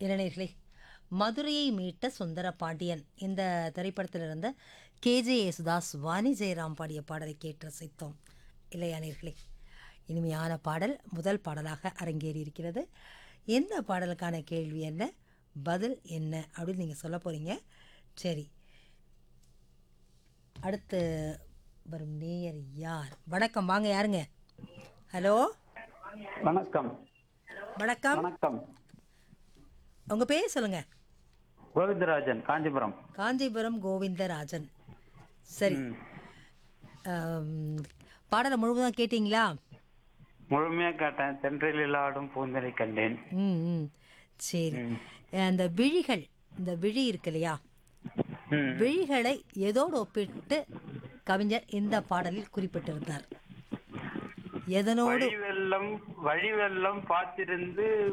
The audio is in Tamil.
இளைஞர்களே மதுரையை மீட்ட சுந்தர பாண்டியன் இந்த திரைப்படத்தில் இருந்த கேஜே யேசுதாஸ் வாணி ஜெயராம் பாடிய பாடலை கேட்டு ரசித்தோம் இல்லையா நேர்களே இனிமையான பாடல் முதல் பாடலாக அரங்கேறி இருக்கிறது எந்த பாடலுக்கான கேள்வி என்ன பதில் என்ன அப்படின்னு நீங்கள் சொல்ல போகிறீங்க சரி அடுத்து வரும் நேயர் யார் வணக்கம் வாங்க யாருங்க ஹலோ வணக்கம் வணக்கம் வணக்கம் உங்கள் பேர் சொல்லுங்கள் கோவிந்தராஜன் காஞ்சிபுரம் காஞ்சிபுரம் கோவிந்தராஜன் சரி ஆம், பாடலை முழுவதும் கேட்டிங்களா முழுமையா கேட்டேன் தென்றலில் ஆடும் பூந்தலை கண்டேன் ம் ம் சரி அந்த விழிகள் இந்த விழி இருக்கு இல்லையா ம். விழிகளை எதோடு ஒப்பிட்டு கவிஞர் இந்த பாடலில் குறிப்பிட்டிருந்தார் எதனோடு வழி வெள்ளம் வழி வெள்ளம் பார்த்திருந்து